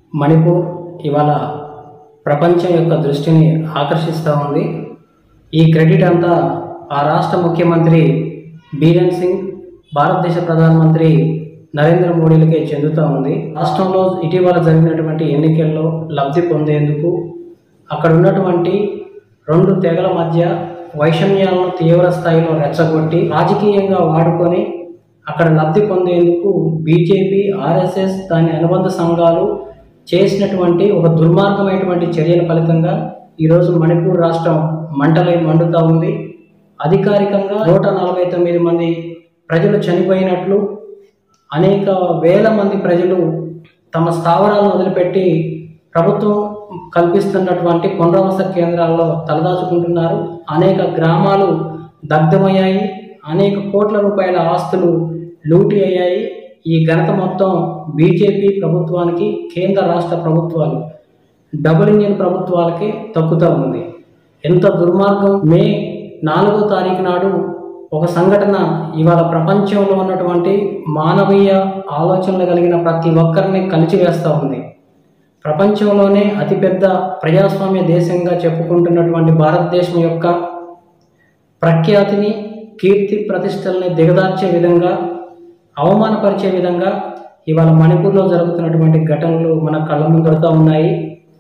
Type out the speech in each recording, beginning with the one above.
మణిపూర్ ఇవాళ ప్రపంచం యొక్క దృష్టిని ఆకర్షిస్తూ ఉంది ఈ క్రెడిట్ అంతా ఆ రాష్ట్ర ముఖ్యమంత్రి బీరెన్ సింగ్ భారతదేశ ప్రధానమంత్రి నరేంద్ర మోడీలకే చెందుతూ ఉంది రాష్ట్రంలో ఇటీవల జరిగినటువంటి ఎన్నికల్లో లబ్ధి పొందేందుకు అక్కడ ఉన్నటువంటి రెండు తెగల మధ్య వైషమ్యాలను తీవ్ర స్థాయిలో రెచ్చగొట్టి రాజకీయంగా వాడుకొని అక్కడ లబ్ధి పొందేందుకు బీజేపీ ఆర్ఎస్ఎస్ దాని అనుబంధ సంఘాలు చేసినటువంటి ఒక దుర్మార్గమైనటువంటి చర్యల ఫలితంగా ఈరోజు మణిపూర్ రాష్ట్రం మంటలై మండుతూ ఉంది అధికారికంగా నూట నలభై తొమ్మిది మంది ప్రజలు చనిపోయినట్లు అనేక వేల మంది ప్రజలు తమ స్థావరాలను వదిలిపెట్టి ప్రభుత్వం కల్పిస్తున్నటువంటి పునరావాస కేంద్రాల్లో తలదాచుకుంటున్నారు అనేక గ్రామాలు దగ్ధమయ్యాయి అనేక కోట్ల రూపాయల ఆస్తులు లూటీ అయ్యాయి ఈ ఘనత మొత్తం బీజేపీ ప్రభుత్వానికి కేంద్ర రాష్ట్ర ప్రభుత్వాలు డబుల్ ఇంజిన్ ప్రభుత్వాలకే తక్కుతూ ఉంది ఎంత దుర్మార్గం మే నాలుగో తారీఖు నాడు ఒక సంఘటన ఇవాళ ప్రపంచంలో ఉన్నటువంటి మానవీయ ఆలోచనలు కలిగిన ప్రతి ఒక్కరిని కలిచివేస్తూ ఉంది ప్రపంచంలోనే అతిపెద్ద ప్రజాస్వామ్య దేశంగా చెప్పుకుంటున్నటువంటి భారతదేశం యొక్క ప్రఖ్యాతిని కీర్తి ప్రతిష్టల్ని దిగదార్చే విధంగా అవమానపరిచే విధంగా ఇవాళ మణిపూర్లో జరుగుతున్నటువంటి ఘటనలు మన కళ్ళ ముందడుతూ ఉన్నాయి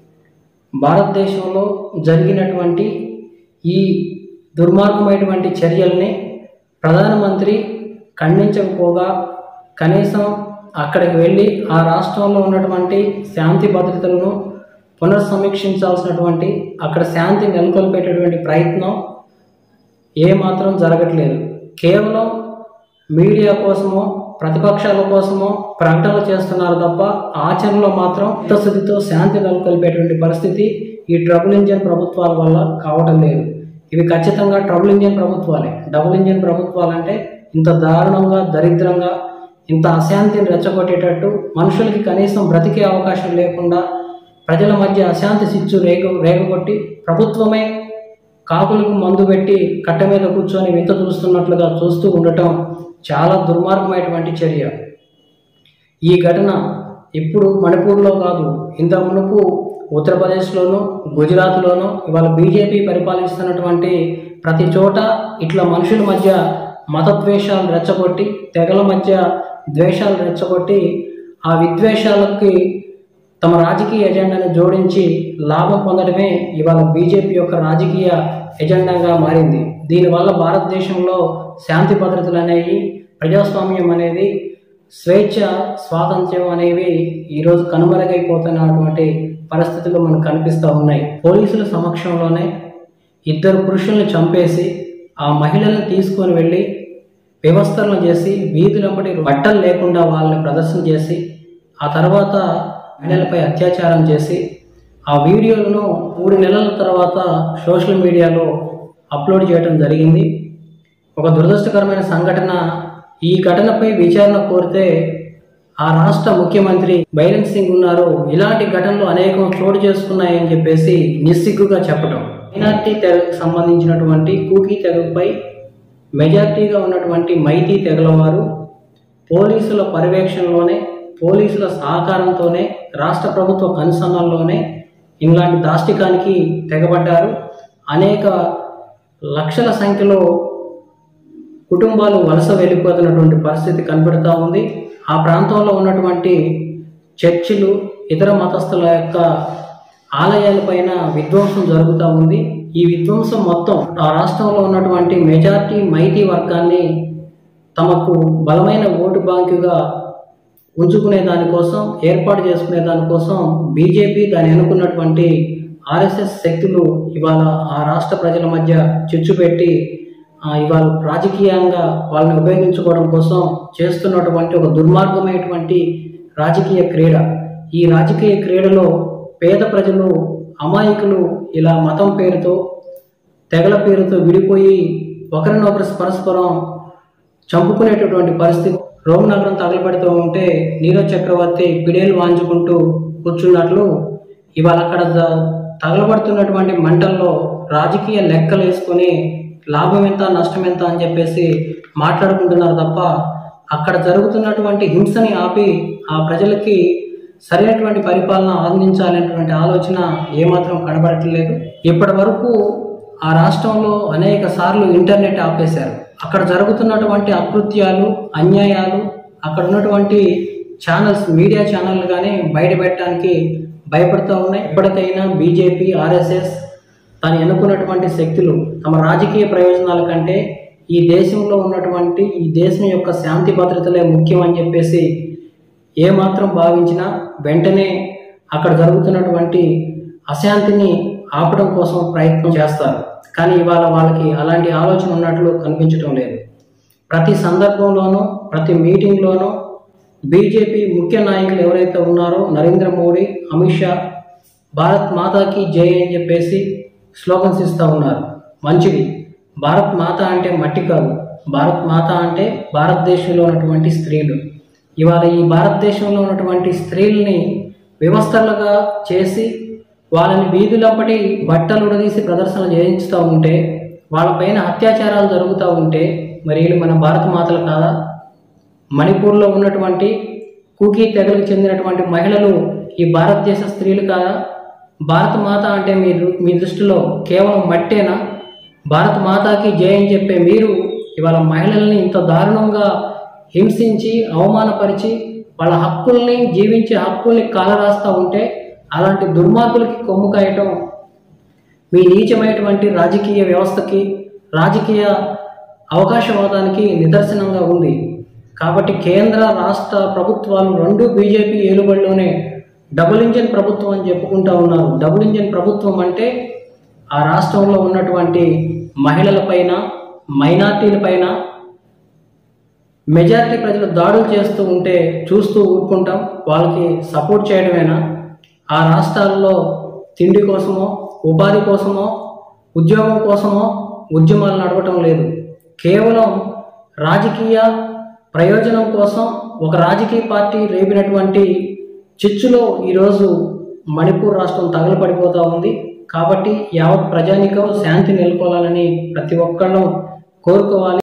భారతదేశంలో జరిగినటువంటి ఈ దుర్మార్గమైనటువంటి చర్యల్ని ప్రధానమంత్రి ఖండించకపోగా కనీసం అక్కడికి వెళ్ళి ఆ రాష్ట్రంలో ఉన్నటువంటి శాంతి భద్రతలను పునర్సమీక్షించాల్సినటువంటి అక్కడ శాంతి నెలకొల్పేటటువంటి ప్రయత్నం ఏమాత్రం జరగట్లేదు కేవలం మీడియా కోసమో ప్రతిపక్షాల కోసమో ప్రకటనలు చేస్తున్నారు తప్ప ఆచరణలో మాత్రం చిత్తశుద్ధితో శాంతి నెలకొల్పేటువంటి పరిస్థితి ఈ ట్రబుల్ ఇంజన్ ప్రభుత్వాల వల్ల కావటం లేదు ఇవి ఖచ్చితంగా ట్రబుల్ ఇంజన్ ప్రభుత్వాలే డబుల్ ఇంజన్ ప్రభుత్వాలంటే ఇంత దారుణంగా దరిద్రంగా ఇంత అశాంతిని రెచ్చగొట్టేటట్టు మనుషులకి కనీసం బ్రతికే అవకాశం లేకుండా ప్రజల మధ్య అశాంతి సిచ్చు రేగ రేగగొట్టి ప్రభుత్వమే కాకులకు మందు పెట్టి కట్ట మీద కూర్చొని వింత చూస్తున్నట్లుగా చూస్తూ ఉండటం చాలా దుర్మార్గమైనటువంటి చర్య ఈ ఘటన ఇప్పుడు మణిపూర్లో కాదు ఇంత మునుపు ఉత్తరప్రదేశ్లోను గుజరాత్లోను ఇవాళ బీజేపీ పరిపాలిస్తున్నటువంటి ప్రతి చోట ఇట్లా మనుషుల మధ్య మతద్వేషాలు రెచ్చగొట్టి తెగల మధ్య ద్వేషాలు రెచ్చగొట్టి ఆ విద్వేషాలకి తమ రాజకీయ ఎజెండాను జోడించి లాభం పొందడమే ఇవాళ బీజేపీ యొక్క రాజకీయ ఎజెండాగా మారింది దీనివల్ల భారతదేశంలో శాంతి భద్రతలు అనేవి ప్రజాస్వామ్యం అనేది స్వేచ్ఛ స్వాతంత్ర్యం అనేవి ఈరోజు కనుమరుగైపోతున్నటువంటి పరిస్థితులు మనకు కనిపిస్తూ ఉన్నాయి పోలీసుల సమక్షంలోనే ఇద్దరు పురుషుల్ని చంపేసి ఆ మహిళలను తీసుకొని వెళ్ళి వ్యవస్థలను చేసి వీధులంబడి బట్టలు లేకుండా వాళ్ళని ప్రదర్శన చేసి ఆ తర్వాత మహిళలపై అత్యాచారం చేసి ఆ వీడియోలను మూడు నెలల తర్వాత సోషల్ మీడియాలో అప్లోడ్ చేయడం జరిగింది ఒక దురదృష్టకరమైన సంఘటన ఈ ఘటనపై విచారణ కోరితే ఆ రాష్ట్ర ముఖ్యమంత్రి బైరన్ సింగ్ ఉన్నారు ఇలాంటి ఘటనలు అనేకం చోటు చేసుకున్నాయని చెప్పేసి నిస్సిగ్గుగా చెప్పడం మైనార్టీ తెగకు సంబంధించినటువంటి కూకీ తెగపై మెజార్టీగా ఉన్నటువంటి మైతీ తెగల వారు పోలీసుల పర్యవేక్షణలోనే పోలీసుల సహకారంతోనే రాష్ట్ర ప్రభుత్వ కనుసన్నల్లోనే ఇలాంటి దాష్టికానికి తెగబడ్డారు అనేక లక్షల సంఖ్యలో కుటుంబాలు వలస వెళ్ళిపోతున్నటువంటి పరిస్థితి కనబడుతూ ఉంది ఆ ప్రాంతంలో ఉన్నటువంటి చర్చిలు ఇతర మతస్థుల యొక్క ఆలయాలపైన విధ్వంసం జరుగుతూ ఉంది ఈ విధ్వంసం మొత్తం ఆ రాష్ట్రంలో ఉన్నటువంటి మెజార్టీ మైతీ వర్గాన్ని తమకు బలమైన ఓటు బ్యాంకుగా ఉంచుకునే దానికోసం ఏర్పాటు చేసుకునే దానికోసం బీజేపీ దాని అనుకున్నటువంటి ఆర్ఎస్ఎస్ శక్తులు ఇవాళ ఆ రాష్ట్ర ప్రజల మధ్య చిచ్చు పెట్టి ఆ, ఇవాళ రాజకీయంగా వాళ్ళని ఉపయోగించుకోవడం కోసం చేస్తున్నటువంటి ఒక దుర్మార్గమైనటువంటి రాజకీయ క్రీడ ఈ రాజకీయ క్రీడలో పేద ప్రజలు అమాయకులు ఇలా మతం పేరుతో తెగల పేరుతో విడిపోయి ఒకరినొకరు పరస్పరం చంపుకునేటటువంటి పరిస్థితి రోమ్ నగరం తగలబెడుతూ ఉంటే నీరజ్ చక్రవర్తి పిడేలు వాంచుకుంటూ కూర్చున్నట్లు ఇవాళ అక్కడ ద- తగలబడుతున్నటువంటి మంటల్లో రాజకీయ లెక్కలు వేసుకొని లాభం ఎంత నష్టం ఎంత అని చెప్పేసి మాట్లాడుకుంటున్నారు తప్ప అక్కడ జరుగుతున్నటువంటి హింసని ఆపి ఆ ప్రజలకి సరైనటువంటి పరిపాలన అందించాలనేటువంటి ఆలోచన ఏమాత్రం కనబడట్లేదు ఇప్పటి వరకు ఆ రాష్ట్రంలో అనేక సార్లు ఇంటర్నెట్ ఆపేశారు అక్కడ జరుగుతున్నటువంటి అకృత్యాలు అన్యాయాలు అక్కడ ఉన్నటువంటి ఛానల్స్ మీడియా ఛానల్ కానీ బయట పెట్టడానికి భయపడుతూ ఉన్నాయి ఇప్పటికైనా బీజేపీ ఆర్ఎస్ఎస్ తాను ఎన్నుకున్నటువంటి శక్తులు తమ రాజకీయ ప్రయోజనాల కంటే ఈ దేశంలో ఉన్నటువంటి ఈ దేశం యొక్క శాంతి భద్రతలే ముఖ్యం అని చెప్పేసి ఏమాత్రం భావించినా వెంటనే అక్కడ జరుగుతున్నటువంటి అశాంతిని ఆపడం కోసం ప్రయత్నం చేస్తారు కానీ ఇవాళ వాళ్ళకి అలాంటి ఆలోచన ఉన్నట్లు కనిపించడం లేదు ప్రతి సందర్భంలోనూ ప్రతి మీటింగ్లోనూ బీజేపీ ముఖ్య నాయకులు ఎవరైతే ఉన్నారో నరేంద్ర మోడీ అమిత్ షా భారత్ మాతాకి జై అని చెప్పేసి స్లోగన్స్ ఇస్తూ ఉన్నారు మంచిది భారత్ మాత అంటే మట్టి కాదు భారత్ మాత అంటే భారతదేశంలో ఉన్నటువంటి స్త్రీలు ఇవాళ ఈ భారతదేశంలో ఉన్నటువంటి స్త్రీల్ని వ్యవస్థలుగా చేసి వాళ్ళని వీధులప్పటి బట్టలు ఉడదీసి ప్రదర్శన చేయించుతూ ఉంటే వాళ్ళపైన అత్యాచారాలు జరుగుతూ ఉంటే మరి వీళ్ళు మన భారత మాతలు కాదా మణిపూర్లో ఉన్నటువంటి కూకీ తెగలకు చెందినటువంటి మహిళలు ఈ భారతదేశ స్త్రీలు కాదా భారత మాత అంటే మీ దృ- మీ దృష్టిలో కేవలం మట్టేనా భారత మాతాకి జయ అని చెప్పే మీరు ఇవాళ మహిళల్ని ఇంత దారుణంగా హింసించి అవమానపరిచి వాళ్ళ హక్కుల్ని జీవించే హక్కుల్ని కాలరాస్తూ ఉంటే అలాంటి దుర్మార్గులకి కొమ్ము కాయటం మీ నీచమైనటువంటి రాజకీయ వ్యవస్థకి రాజకీయ అవకాశవాదానికి నిదర్శనంగా ఉంది కాబట్టి కేంద్ర రాష్ట్ర ప్రభుత్వాలు రెండు బీజేపీ ఏలుబడిలోనే డబుల్ ఇంజిన్ ప్రభుత్వం అని చెప్పుకుంటా ఉన్నారు డబుల్ ఇంజిన్ ప్రభుత్వం అంటే ఆ రాష్ట్రంలో ఉన్నటువంటి మహిళలపైన మైనార్టీలపైన మెజారిటీ ప్రజలు దాడులు చేస్తూ ఉంటే చూస్తూ ఊరుకుంటాం వాళ్ళకి సపోర్ట్ చేయడమేనా ఆ రాష్ట్రాల్లో తిండి కోసమో ఉపాధి కోసమో ఉద్యోగం కోసమో ఉద్యమాలు నడవటం లేదు కేవలం రాజకీయ ప్రయోజనం కోసం ఒక రాజకీయ పార్టీ రేపినటువంటి చిచ్చులో ఈరోజు మణిపూర్ రాష్ట్రం తగలపడిపోతూ ఉంది కాబట్టి యావత్ ప్రజానికం శాంతి నెలకొలాలని ప్రతి ఒక్కళ్ళం కోరుకోవాలి